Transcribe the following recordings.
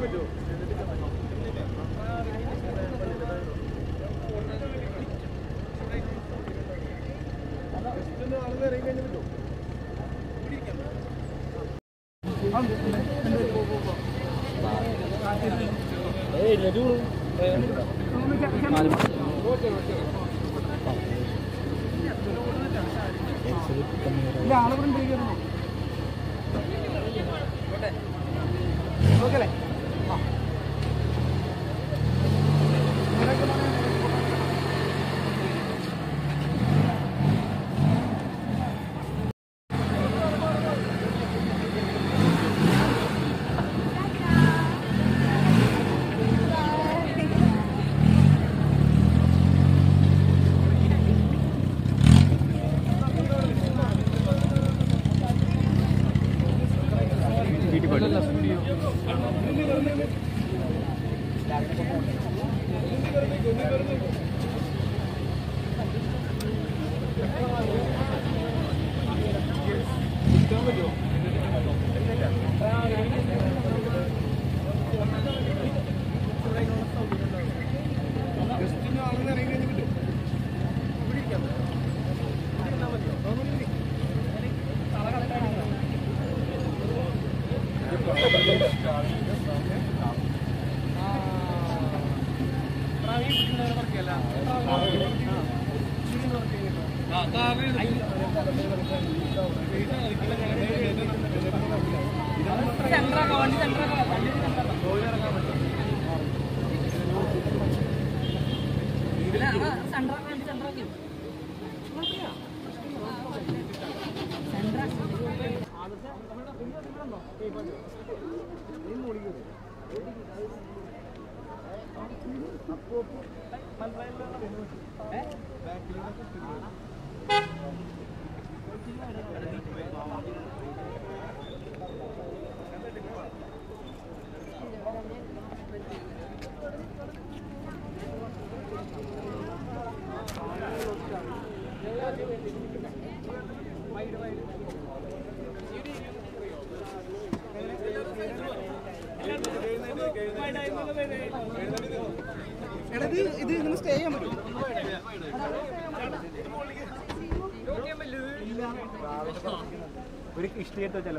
എടാ ഇത് ഇത് ഇങ്ങനെ സ്റ്റേ ചെയ്യാൻ പറ്റും ഒരു ഇഷ്ടി എടുത്ത് വെച്ചാലോ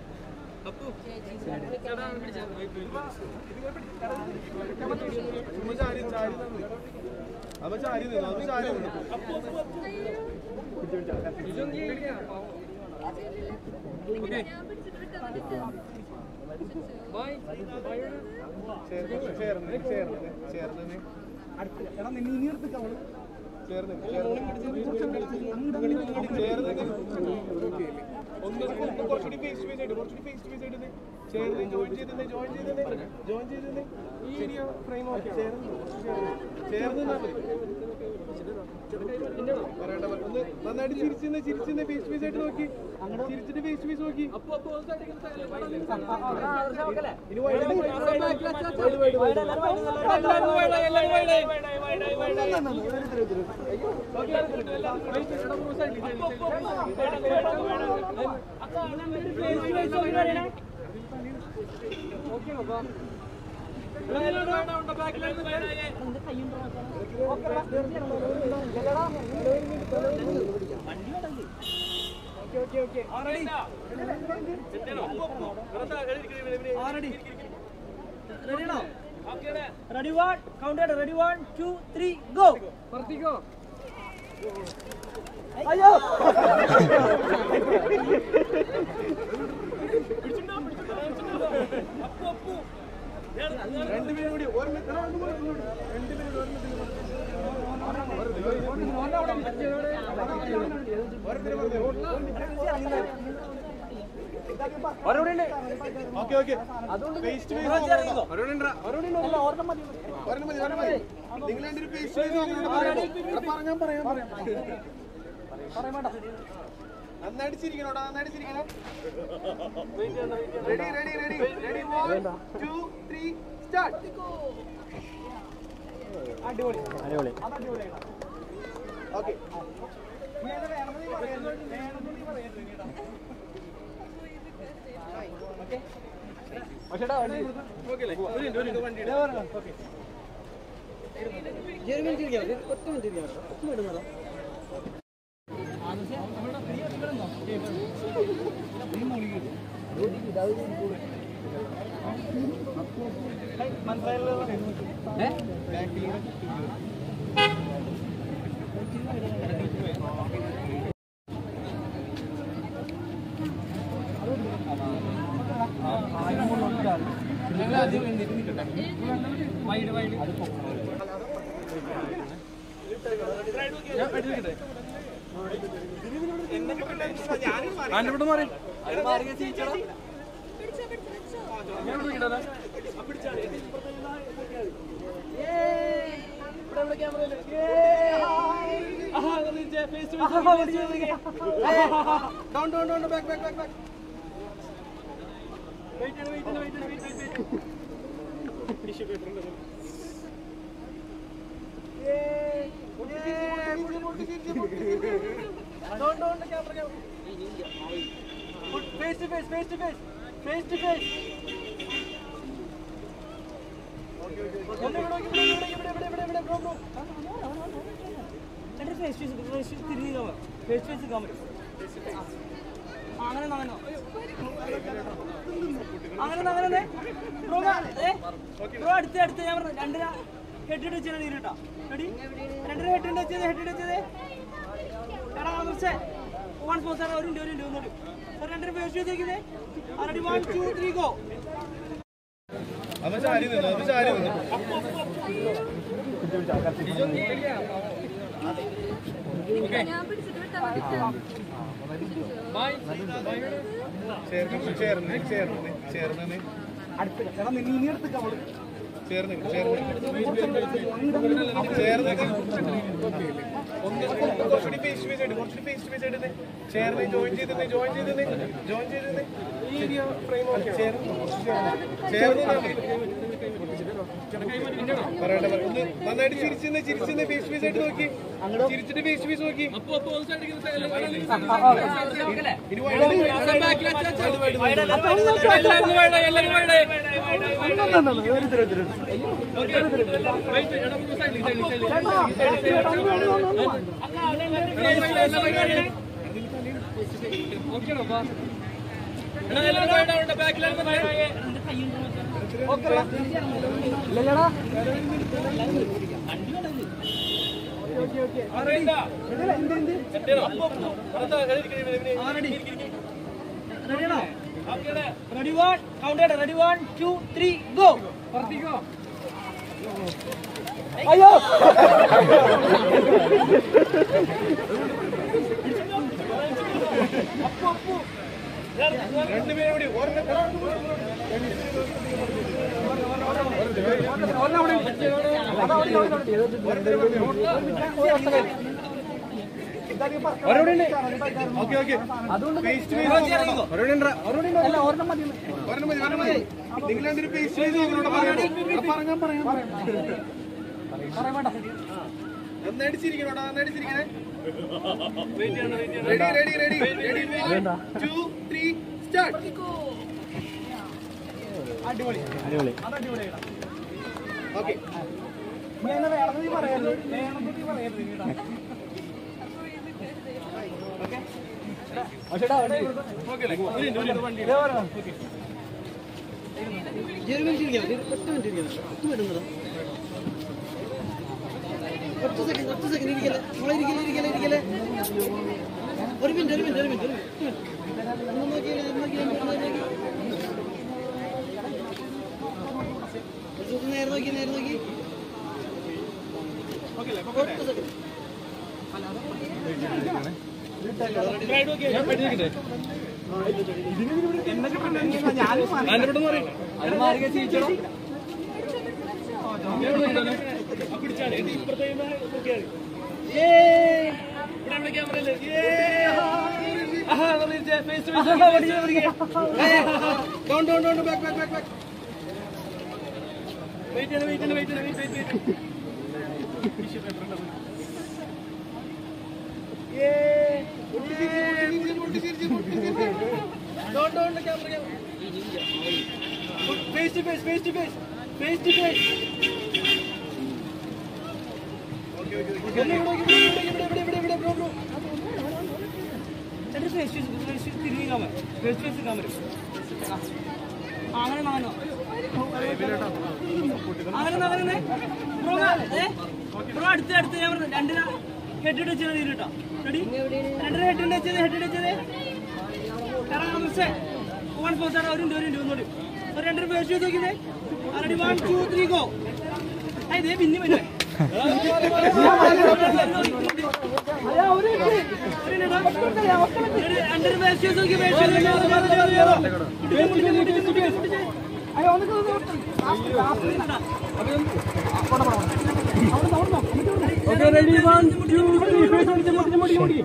അടുത്ത് എടാ നിന്നെ ഇനി എടുത്ത് അവള് കുറച്ചുകൂടി ഫേസ് ടു ഫേസ് ആയിട്ട് കുറച്ചുകൂടി ഫേസ് ടു ഫേസ് ആയിട്ട് ചേർന്ന് ജോയിൻ ചെയ്തേ ജോയിൻ ചെയ്തേ ജോയിൻ ചെയ്തേ ഈ ഏരിയ ഫ്രെയിം ഓക്കെ ചേർന്ന് ചേർന്ന് നിന്നാ മതി പറയണ്ട പറ- ഒന്ന് നന്നായിട്ട് ചിരിച്ചിന്ന് ചിരിച്ചിന്ന് ഫേസ് ടു ഫേസ് ആയിട്ട് നോക്കി ചിരിച്ചിട്ട് ഫേസ് ടു ഫേസ് നോക്കി ഇനി wide wide wide ready one count ready one two three go വർത്തിക്കോ അയ്യോ രണ്ട് മിനിറ്റ് കൂടി ഒരു മിനിറ്റ് രണ്ട് മിനിറ്റ് രണ്ട് മിനിറ്റ് ഒരു minute okay okay face to face ഒരെണ്ണം ഒരെണ്ണം മതി ഒരെണ്ണം മതി നിങ്ങൾ രണ്ടൊരു ഫേസ് ടു ഫേസ് പറഞ്ഞാൽ പറയാം പറയാം നന്നായിട്ട് ചിരിക്കണോടാ നന്നായിട്ട് ചിരിക്കണം ready ready ready ready one two three start അടിപൊളി അടിപൊളി അത് അടിപൊളിയായിട്ടാ ഓക്കെ നീ അത് വേണമെന്ന് നീ പറയരുത്. വേണമെന്ന് നീ പറയരുത് കേട്ടോ. Okay down down down back back back back face to face face to face face to face face face face തിരിഞ്ഞ് ഫേസ് ഫേസ് നിൽക്കാൻ പറ്റും അങ്ങനെ അങ്ങനെ അങ്ങനെ അങ്ങനെ ബ്രോ ബ്രോ അടുത്ത് അടുത്ത് ഞാൻ പറഞ്ഞു രണ്ടര ഹെഡ് വെച്ചാൽ നീര് കേട്ടോ റെഡി രണ്ടര ഹെഡ് വെച്ചത് ഹെഡ് വെച്ചത് എടാ പക്ഷേ വൺ ഫോർ സാർ ഒരു ഒരു ഒന്നുകൂടി സാർ രണ്ടര ഫേസ് വെച്ചിരിക്കുന്നത് ready one two three go അവൻ ചാരി നിന്നു അവൻ ചാരി നിന്നു ഞാൻ പിടിച്ചിട്ട് വിട്ടാ മതി ചേർന്ന് ചേർന്ന് ചേർന്ന് ചേർന്ന് ചേർന്ന് ചേർന്ന് ചേർന്ന് ഒന്ന് കുറച്ചുകൂടി ഫേസ് ടു ഫേസ് ആയിട്ട് കുറച്ചുകൂടി ഫേസ് ടു ഫേസ് ആയിട്ട് ചേർന്ന് ജോയിൻ ചെയ്തേ ജോയിൻ ചെയ്തേ ജോയിൻ ചെയ്തേ ചേർന്ന് ചേർന്ന് പറയട്ടെ പറ- ഒന്ന് നന്നായിട്ട് ചിരിച്ചെന്ന് ചിരിച്ചെന്ന് ഫേസ് ടു ഫേസ് ആയിട്ട് നോക്കി ചിരിച്ചിട്ട് ഫേസ് ടു ഫേസ് നോക്കി ഇനി ready one count ready one two three go അയ്യോ രണ്ടുപേരും കൂടി ഒരെണ്ണം ഓക്കെ ഓക്കെ പേസ്റ്റ് ഒരെണ്ണം മതി ഒരെണ്ണം മതി നിങ്ങൾ രണ്ടൊരു പേസ്റ്റ് ചെയ്ത് നോക്കണോട്ടോ പറയാൻ പറയാൻ നന്നായിട്ട് ചിരിക്കണോട്ടോ നന്നായിട്ട് ചിരിക്കണേ ready ready ready ready two three start അടിപൊളി അടിപൊളി ഓക്കെ ഒരു മിനിറ്റ് ഒരു മിനിറ്റ് ഒരു മിനിറ്റ് ഒന്ന് നോക്കിയില്ല ഒന്ന് നോക്കിയില്ല നേരെ നോക്കി നേരെ നോക്കി ഒറ്റ second. Down down down back back back back down down camera camera face to face face to face face to face ചേട്ടൻ ഫേസ് ടു ഫേസ് തിരിഞ്ഞിരിക്കാൻ ഫേസ് ടു ഫേസ് നിൽക്കാൻ പറ്റും ആ, അങ്ങനെ നാനോ അങ്ങനെ അങ്ങനെ ബ്രോ ഏ ബ്രോ അടുത്ത് അടുത്ത് ഞാൻ പറഞ്ഞു രണ്ടിന ഹെഡ് ഇട്ട് വെച്ചത് തീരും കേട്ടോ റെഡി രണ്ടിന ഹെഡ് ഇട്ട് വെച്ചത് ഹെഡ് ഇട്ട് വെച്ചത് ഇറങ്ങാം മിസ്സേ വൺ ഫോർ സാർ ഒരു ഒരു മിനിറ്റ് ഒന്നുകൂടി ഒരു രണ്ടര പേര് ചെയ്ത് നോക്കിയേ ready one two three go ഇതേ പിന്നെ വരും രണ്ടര പേര് ചെയ്ത് നോക്കി പേര് ready one two three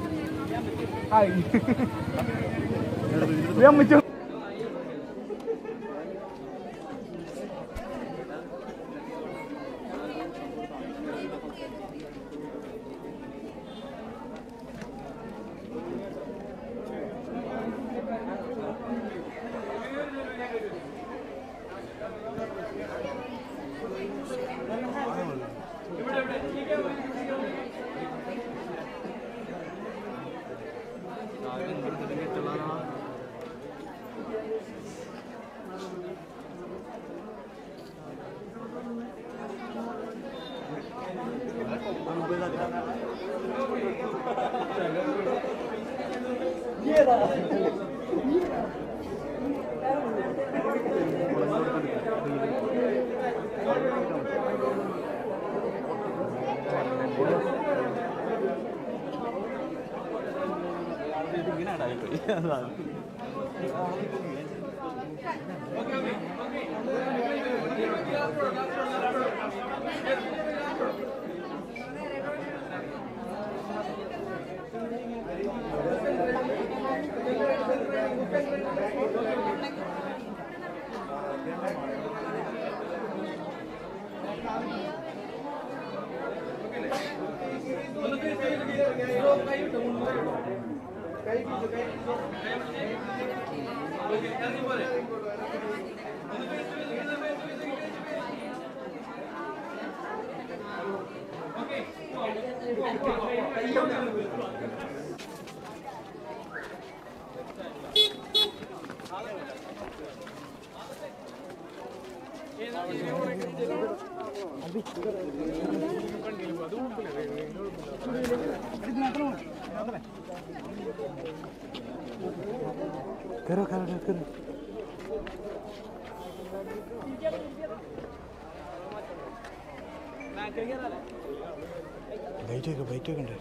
bite വെക്കാം ബൈറ്റ് വെക്കണ്ടേ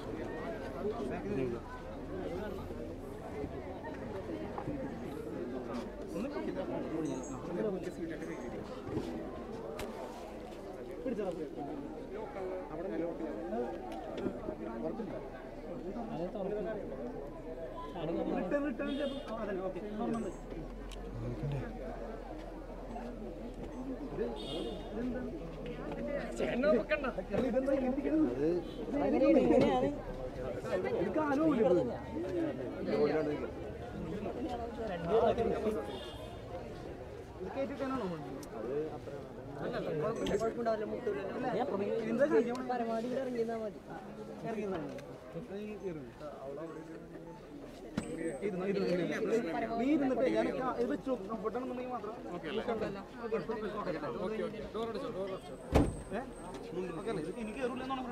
നീ ഇരുന്നിട്ട് ഞാൻ ഇത് വെച്ചു കംഫർട്ടാണെന്നുണ്ടെങ്കിൽ മാത്രം എനിക്ക് കയറില്ലെന്നാണ്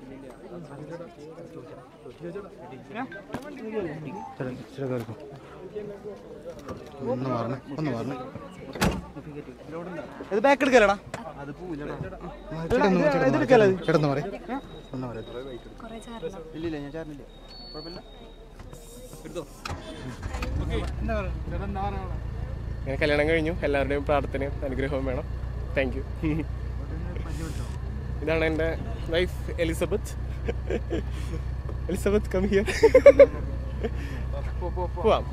ചേട്ടാ ഇച്ചിരി കയറിക്കോ ഒന്ന് മാറണേ ഒന്ന് മാറണേ ഇത് ബാക്ക് എടുക്കലടാ ചേട്ടൻ ഒന്ന് പറയും ഒന്ന് പറയാം കുറേ ചാരണം ഇല്ലില്ല ഞാൻ ചേർന്നില്ല കുഴപ്പമില്ല ഞാൻ കല്യാണം കഴിഞ്ഞു എല്ലാവരുടെയും പ്രാർത്ഥനയും അനുഗ്രഹവും വേണം താങ്ക് യു ഇതാണ് എൻ്റെ wife Elizabeth Elizabeth come here പോവാം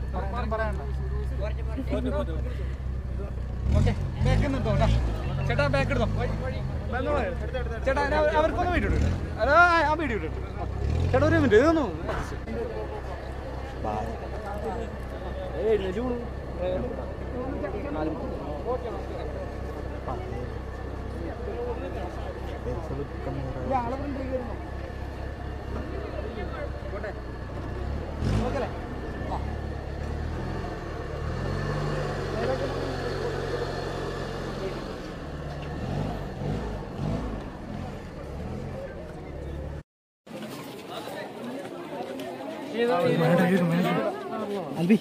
ചേട്ടാ ബാക്ക് എടുത്തോ ചേട്ടാ ഞാൻ അവർക്കൊന്ന് വീഡിയോ ഇട്ടു അതാ ആ വീഡിയോ ഇട്ടു ചേട്ടാ ഒരു മിനിറ്റ് ഇതൊന്നു അൽബി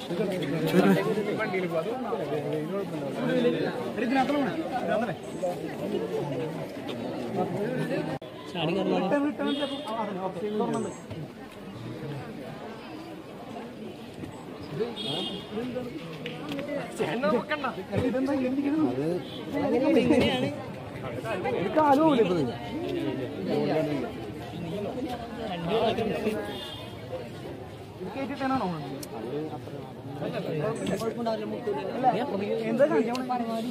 എന്താ കാണിക്കാൻ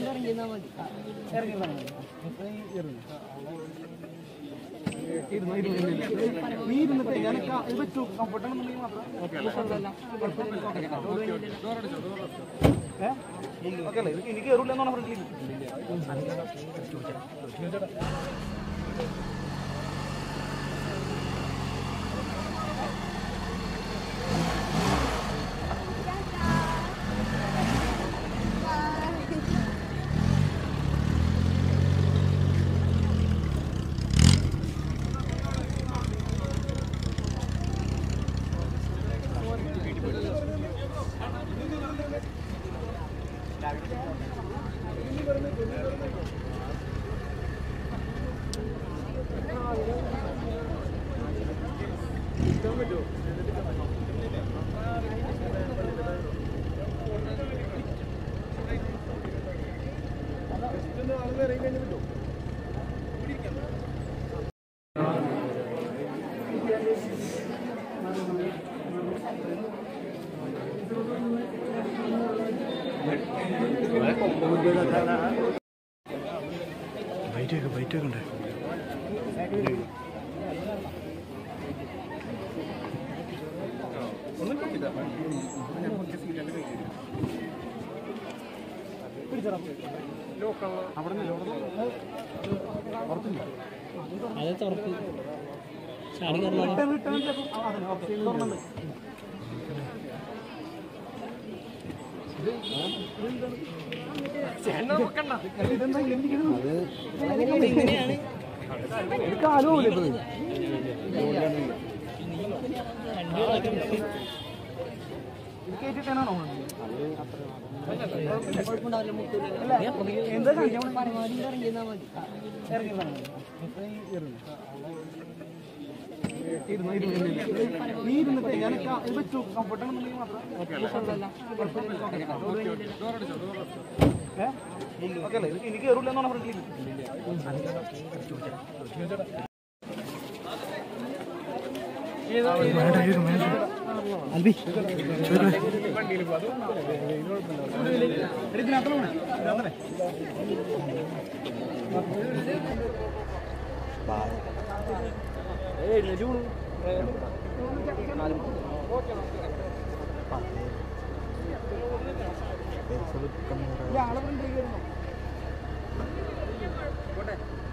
നീ ഇരുന്നിട്ട് ഞാൻ ഇത് പറ്റൂ കംഫർട്ട് ആണെന്നുണ്ടെങ്കിൽ മാത്രം ഓക്കെ അല്ലേ ഇത് എനിക്ക് കയറില്ല എന്നാണ് ഫ്രണ്ടിലേക്ക് ബൈറ്റ് വെക്ക് ബൈറ്റ് വെക്കണ്ടേ അത് തുറക്ക് ചാടി കയറണം ഇങ്ങനെയാണ് കേട്ടിട്ടാണോ കുഴപ്പമുണ്ടാവില്ല മുട്ടൂല എന്താ കാണിക്കാൻ പരമാവധി ഇറങ്ങിയിരുന്നാ മതി നീ ഇരുന്നിട്ട് ഞാൻ ഇത് പറ്റൂ കംഫർട്ട് ആണെന്നുണ്ടെങ്കിൽ മാത്രം ഓക്കെ അല്ലേ ഇത് എനിക്ക് കയറില്ല എന്നാണ് ഫ്രണ്ടിലേക്ക് അൽബി ആളെ ഫ്രണ്ടിലേക്ക് വരുന്നു